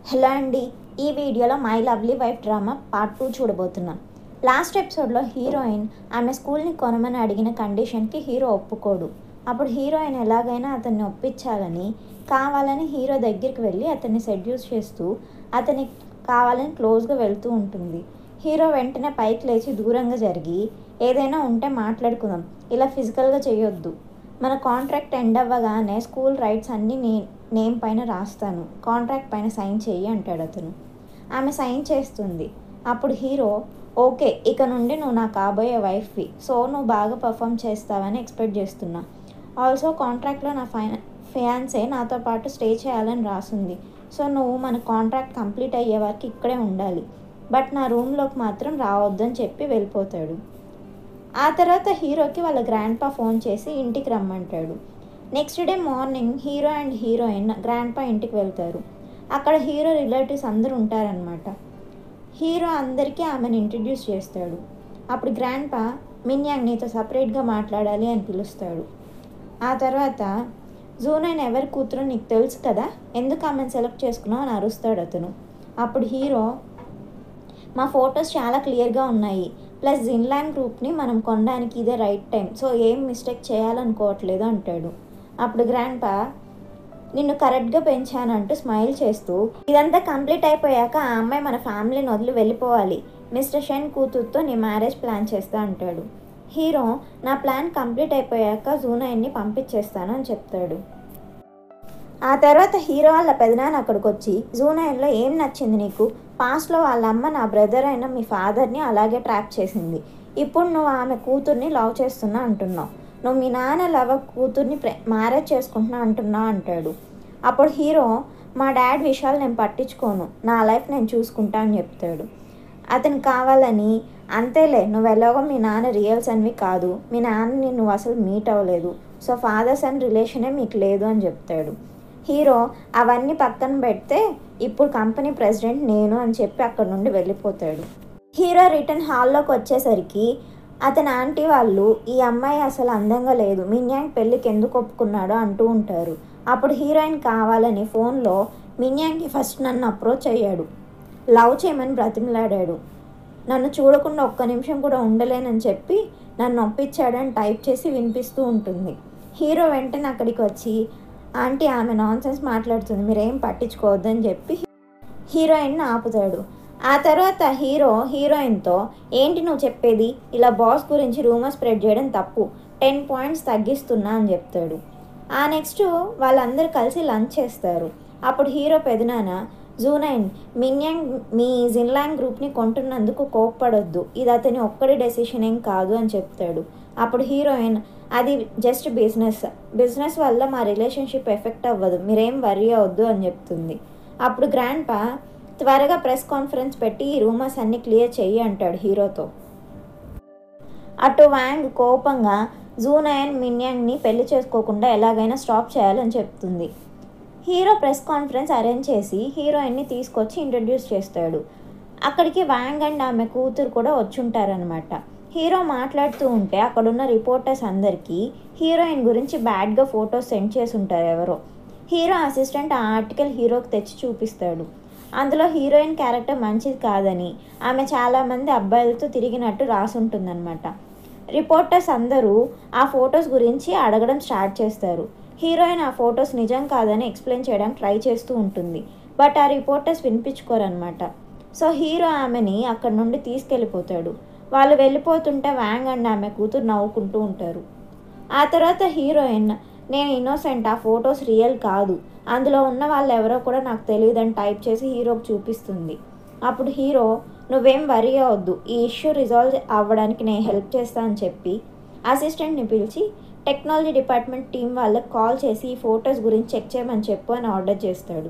hello అండి ఈ వీడియోలో my lovely wife drama part two చూడబోతున్నాం లాస్ట్ ఎపిసోడ్లో హీరోయిన్ ఆమె స్కూల్ని కొనమని అడిగిన కండిషన్కి హీరో ఒప్పుకోడు అప్పుడు హీరోయిన్ ఎలాగైనా అతన్ని ఒప్పించాలని కావాలని హీరో దగ్గరికి వెళ్ళి అతన్ని సెడ్యూస్ చేస్తూ అతని కావాలని క్లోజ్గా వెళ్తూ ఉంటుంది హీరో వెంటనే పైకి లేచి దూరంగా జరిగి ఏదైనా ఉంటే మాట్లాడుకుందాం ఇలా ఫిజికల్గా చేయొద్దు మన కాంట్రాక్ట్ ఎండ్ అవ్వగానే స్కూల్ రైట్స్ అన్నీ నే నేమ్ పైన రాస్తాను కాంట్రాక్ట్ పైన సైన్ చెయ్యి అంటాడు అతను ఆమె సైన్ చేస్తుంది అప్పుడు హీరో ఓకే ఇక నుండి నువ్వు నా కాబోయే వైఫ్వి సో నువ్వు బాగా పర్ఫామ్ చేస్తావని ఎక్స్పెక్ట్ చేస్తున్నా ఆల్సో కాంట్రాక్ట్లో నా ఫైన ఫియాన్సే నాతో పాటు స్టే చేయాలని రాసింది సో నువ్వు మన కాంట్రాక్ట్ కంప్లీట్ అయ్యే వరకు ఇక్కడే ఉండాలి బట్ నా రూమ్లోకి మాత్రం రావద్దని చెప్పి వెళ్ళిపోతాడు ఆ తర్వాత హీరోకి వాళ్ళ గ్రాండ్ పా ఫోన్ చేసి ఇంటికి రమ్మంటాడు next day morning hero and heroine grandpa ఇంటికి వెళ్తారు అక్కడ హీరో రిలేటివ్స్ అందరూ ఉంటారనమాట హీరో అందరికీ ఆమెను ఇంట్రడ్యూస్ చేస్తాడు అప్పుడు గ్రాండ్ పా మిన్యాంగ్ నీతో సపరేట్గా మాట్లాడాలి అని పిలుస్తాడు ఆ తర్వాత జూనైన్ ఎవరి కూతురు నీకు తెలుసు కదా ఎందుకు ఆమెను సెలెక్ట్ చేసుకున్నావు అని అరుస్తాడు అతను అప్పుడు హీరో మా ఫొటోస్ చాలా క్లియర్గా ఉన్నాయి ప్లస్ జిన్లాండ్ గ్రూప్ని మనం కొనడానికి ఇదే రైట్ టైం సో ఏం మిస్టేక్ చేయాలనుకోవట్లేదు అంటాడు అప్పుడు గ్రాండ్ పా నిన్ను కరెక్ట్గా పెంచానంటూ స్మైల్ చేస్తూ ఇదంతా కంప్లీట్ అయిపోయాక ఆ అమ్మాయి మన ఫ్యామిలీని వదిలి వెళ్ళిపోవాలి మిస్టర్ షెన్ కూతురుతో నీ మ్యారేజ్ ప్లాన్ చేస్తా అంటాడు హీరో నా ప్లాన్ కంప్లీట్ అయిపోయాక జూనైన్ని పంపించేస్తాను అని చెప్తాడు ఆ తర్వాత హీరో వాళ్ళ పెదనాన్న అక్కడికి వచ్చి జూనైన్లో ఏం నచ్చింది నీకు పాస్ట్లో వాళ్ళ అమ్మ నా బ్రదర్ అయిన మీ ఫాదర్ని అలాగే ట్రాప్ చేసింది ఇప్పుడు నువ్వు ఆమె కూతుర్ని లవ్ చేస్తున్నా అంటున్నావు నువ్వు మీ నాన్న లవ్ కూతుర్ని ప్రే మ్యారేజ్ చేసుకుంటున్నా అంటున్నావు అంటాడు అప్పుడు హీరో మా డాడ్ విషయాలు నేను పట్టించుకోను నా లైఫ్ నేను చూసుకుంటా అని చెప్తాడు అతను కావాలని అంతేలే నువ్వు ఎలాగో మీ నాన్న రియల్స్ అనివి కాదు మీ నాన్నని నువ్వు అసలు మీట్ అవ్వలేదు సో ఫాదర్ సన్ రిలేషనే మీకు లేదు అని చెప్తాడు హీరో అవన్నీ పక్కన పెడితే ఇప్పుడు కంపెనీ ప్రెసిడెంట్ నేను అని చెప్పి అక్కడ నుండి వెళ్ళిపోతాడు హీరో రిటర్న్ హాల్లోకి వచ్చేసరికి అతని ఆంటీ వాళ్ళు ఈ అమ్మాయి అసలు అందంగా లేదు మిన్యాంగ్ పెళ్ళికి ఎందుకు ఒప్పుకున్నాడో అంటూ ఉంటారు అప్పుడు హీరోయిన్ కావాలని ఫోన్లో మిన్యాంగ్కి ఫస్ట్ నన్ను అప్రోచ్ అయ్యాడు లవ్ చేయమని బ్రతిమలాడాడు నన్ను చూడకుండా ఒక్క నిమిషం కూడా ఉండలేనని చెప్పి నన్ను ఒప్పించాడని టైప్ చేసి వినిపిస్తూ ఉంటుంది హీరో వెంటనే అక్కడికి వచ్చి ఆంటీ ఆమె నాన్ సెన్స్ మాట్లాడుతుంది మీరేం పట్టించుకోవద్దని చెప్పి హీరోయిన్ ఆపుతాడు ఆ తర్వాత హీరో హీరోయిన్తో ఏంటి నువ్వు చెప్పేది ఇలా బాస్ గురించి రూమర్ స్ప్రెడ్ చేయడం తప్పు టెన్ పాయింట్స్ తగ్గిస్తున్నా అని చెప్తాడు ఆ నెక్స్ట్ వాళ్ళందరూ కలిసి లంచ్ చేస్తారు అప్పుడు హీరో పెదనాన్న జూనైన్ మిన్యాంగ్ మీ జిన్లాంగ్ గ్రూప్ని కొంటున్నందుకు కోప్పడొద్దు ఇది అతని ఒక్కడి డెసిషన్ ఏం కాదు అని చెప్తాడు అప్పుడు హీరోయిన్ అది జస్ట్ బిజినెస్ బిజినెస్ వల్ల మా రిలేషన్షిప్ ఎఫెక్ట్ అవ్వదు మీరేం వరీ అవ్వద్దు అని చెప్తుంది అప్పుడు గ్రాండ్ పా త్వరగా ప్రెస్ కాన్ఫరెన్స్ పెట్టి ఈ రూమర్స్ అన్ని క్లియర్ చెయ్యి అంటాడు హీరోతో అటు వ్యాంగ్ కోపంగా జూనయన్ మిన్యాంగ్ని పెళ్లి చేసుకోకుండా ఎలాగైనా స్టాప్ చేయాలని చెప్తుంది హీరో ప్రెస్ కాన్ఫరెన్స్ అరేంజ్ చేసి హీరోయిన్ని తీసుకొచ్చి ఇంట్రడ్యూస్ చేస్తాడు అక్కడికి వ్యాంగ్ అండ్ ఆమె కూతురు కూడా వచ్చుంటారనమాట హీరో మాట్లాడుతూ ఉంటే అక్కడున్న రిపోర్టర్స్ అందరికీ హీరోయిన్ గురించి బ్యాడ్గా ఫొటోస్ సెండ్ చేసి ఉంటారు ఎవరో హీరో అసిస్టెంట్ ఆ ఆర్టికల్ హీరోకి తెచ్చి చూపిస్తాడు అందులో హీరోయిన్ క్యారెక్టర్ మంచిది కాదని ఆమె చాలామంది అబ్బాయిలతో తిరిగినట్టు రాసుంటుందన్నమాట రిపోర్టర్స్ అందరూ ఆ ఫొటోస్ గురించి అడగడం స్టార్ట్ చేస్తారు హీరోయిన్ ఆ ఫొటోస్ నిజం కాదని ఎక్స్ప్లెయిన్ చేయడానికి ట్రై చేస్తూ ఉంటుంది బట్ ఆ రిపోర్టర్స్ వినిపించుకోరనమాట సో హీరో ఆమెని అక్కడ నుండి తీసుకెళ్ళిపోతాడు వాళ్ళు వెళ్ళిపోతుంటే వ్యాంగ్ అండ్ ఆమె కూతురు నవ్వుకుంటూ ఉంటారు ఆ తర్వాత హీరోయిన్ నేను ఇన్నోసెంట్ ఆ ఫొటోస్ రియల్ కాదు అందులో ఉన్న వాళ్ళు ఎవరో కూడా నాకు తెలియదని టైప్ చేసి హీరోకి చూపిస్తుంది అప్పుడు హీరో నువ్వేం వరి అవద్దు ఈ ఇష్యూ రిజాల్వ్ అవ్వడానికి నేను హెల్ప్ చేస్తా అని చెప్పి అసిస్టెంట్ని పిలిచి టెక్నాలజీ డిపార్ట్మెంట్ టీం వాళ్ళకి కాల్ చేసి ఈ ఫొటోస్ గురించి చెక్ చేయమని చెప్పు అని ఆర్డర్ చేస్తాడు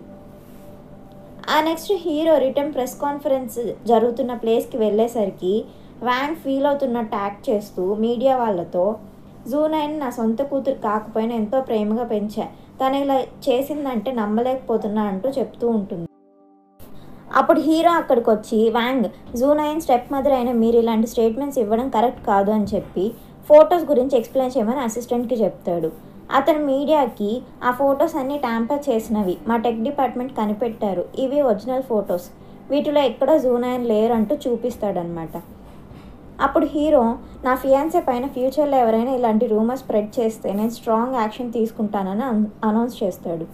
ఆ next hero return press conference జరుగుతున్న ప్లేస్కి వెళ్ళేసరికి వ్యాంగ్ ఫీల్ అవుతున్నట్టు యాక్ట్ చేస్తూ మీడియా వాళ్ళతో జూనైన్ నా సొంత కూతురు కాకపోయినా ఎంతో ప్రేమగా పెంచా తను ఇలా చేసిందంటే నమ్మలేకపోతున్నా అంటూ చెప్తూ ఉంటుంది అప్పుడు హీరో అక్కడికి వచ్చి వ్యాంగ్ జూనైన్ స్టెప్ మదర్ అయిన మీరు ఇలాంటి స్టేట్మెంట్స్ ఇవ్వడం కరెక్ట్ కాదు అని చెప్పి ఫొటోస్ గురించి ఎక్స్ప్లెయిన్ చేయమని అసిస్టెంట్కి చెప్తాడు అతను మీడియాకి ఆ ఫొటోస్ అన్నీ ట్యాంపర్ చేసినవి మా టెక్ డిపార్ట్మెంట్ కనిపెట్టారు ఇవి ఒరిజినల్ ఫొటోస్ వీటిలో ఎక్కడ జూన్ అయిన లేరు అంటూ చూపిస్తాడనమాట అప్పుడు హీరో నా ఫియాన్సే పైన ఫ్యూచర్లో ఎవరైనా ఇలాంటి రూమర్ స్ప్రెడ్ చేస్తే నేను స్ట్రాంగ్ యాక్షన్ తీసుకుంటానని అన్- అనౌన్స్ చేస్తాడు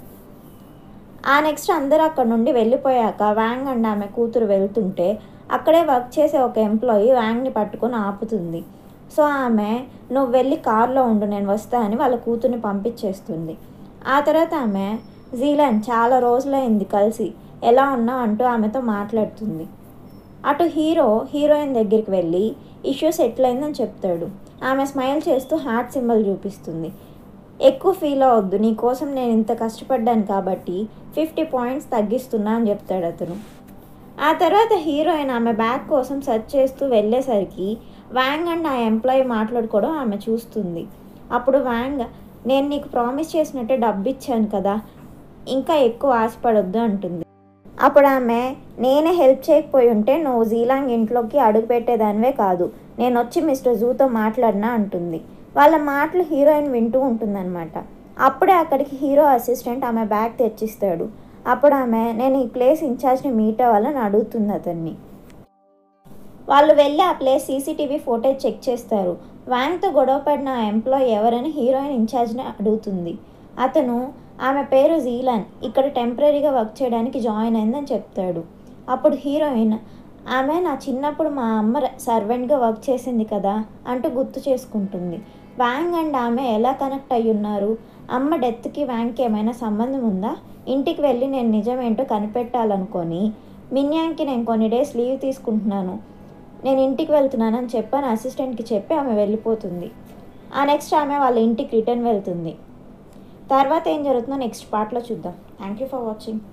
ఆ నెక్స్ట్ అందరూ అక్కడ నుండి వెళ్ళిపోయాక వ్యాంగ్ అండ్ ఆమె కూతురు వెళ్తుంటే అక్కడే వర్క్ చేసే ఒక ఎంప్లాయీ వ్యాంగ్ని పట్టుకొని ఆపుతుంది సో ఆమె నువ్వు వెళ్ళి కార్లో ఉండు నేను వస్తా అని వాళ్ళ కూతుర్ని పంపించేస్తుంది ఆ తర్వాత ఆమె జీలాన్ చాలా రోజులైంది కలిసి ఎలా ఉన్నావు అంటూ ఆమెతో మాట్లాడుతుంది అటు హీరో హీరోయిన్ దగ్గరికి వెళ్ళి ఇష్యూ సెటిల్ అయిందని చెప్తాడు ఆమె స్మైల్ చేస్తూ హార్ట్ సింబల్ చూపిస్తుంది ఎక్కువ ఫీల్ అవ్వద్దు నీ కోసం నేను ఇంత కష్టపడ్డాను కాబట్టి ఫిఫ్టీ పాయింట్స్ తగ్గిస్తున్నా అని చెప్తాడు అతను ఆ తర్వాత హీరోయిన్ ఆమె బ్యాగ్ కోసం సెర్చ్ చేస్తూ వెళ్ళేసరికి వ్యాంగ్ అండ్ ఆ ఎంప్లాయీ మాట్లాడుకోవడం ఆమె చూస్తుంది అప్పుడు వ్యాంగ్ నేను నీకు ప్రామిస్ చేసినట్టే డబ్బు ఇచ్చాను కదా ఇంకా ఎక్కువ ఆశపడొద్దు అంటుంది అప్పుడు ఆమె నేనే హెల్ప్ చేయకపోయి ఉంటే నువ్వు జీలాంగ్ ఇంట్లోకి అడుగు పెట్టేదానివే కాదు నేను వచ్చి మిస్టర్ జూతో మాట్లాడినా అంటుంది వాళ్ళ మాటలు హీరోయిన్ వింటూ ఉంటుందన్నమాట అప్పుడే అక్కడికి హీరో అసిస్టెంట్ ఆమె బ్యాగ్ తెచ్చిస్తాడు అప్పుడు ఆమె నేను ఈ ప్లేస్ ఇన్ఛార్జ్ని మీట్ అవ్వాలని అడుగుతుంది అతన్ని వాళ్ళు వెళ్ళి ఆ ప్లేస్ సీసీటీవీ ఫోటేజ్ చెక్ చేస్తారు వ్యాంగ్తో గొడవ పడిన ఆ ఎంప్లాయీ ఎవరని హీరోయిన్ ఇన్ఛార్జ్ని అడుగుతుంది అతను ఆమె పేరు జీలాన్ ఇక్కడ టెంపరీగా వర్క్ చేయడానికి జాయిన్ అయిందని చెప్తాడు అప్పుడు హీరోయిన్ ఆమె నా చిన్నప్పుడు మా అమ్మ సర్వెంట్గా వర్క్ చేసింది కదా అంటూ గుర్తు చేసుకుంటుంది వ్యాంగ్ అండ్ ఆమె ఎలా కనెక్ట్ అయ్యి ఉన్నారు అమ్మ డెత్కి వ్యాంగ్కి ఏమైనా సంబంధం ఉందా ఇంటికి వెళ్ళి నేను నిజమేంటో కనిపెట్టాలనుకొని మిన్యాంకి నేను కొన్ని డేస్ లీవ్ తీసుకుంటున్నాను నేను ఇంటికి వెళ్తున్నానని చెప్పని అసిస్టెంట్కి చెప్పి ఆమె వెళ్ళిపోతుంది ఆ నెక్స్ట్ ఆమె వాళ్ళ ఇంటికి రిటర్న్ వెళ్తుంది తర్వాత ఏం జరుగుతుందో నెక్స్ట్ పార్ట్లో చూద్దాం థ్యాంక్ యూ ఫర్ వాచింగ్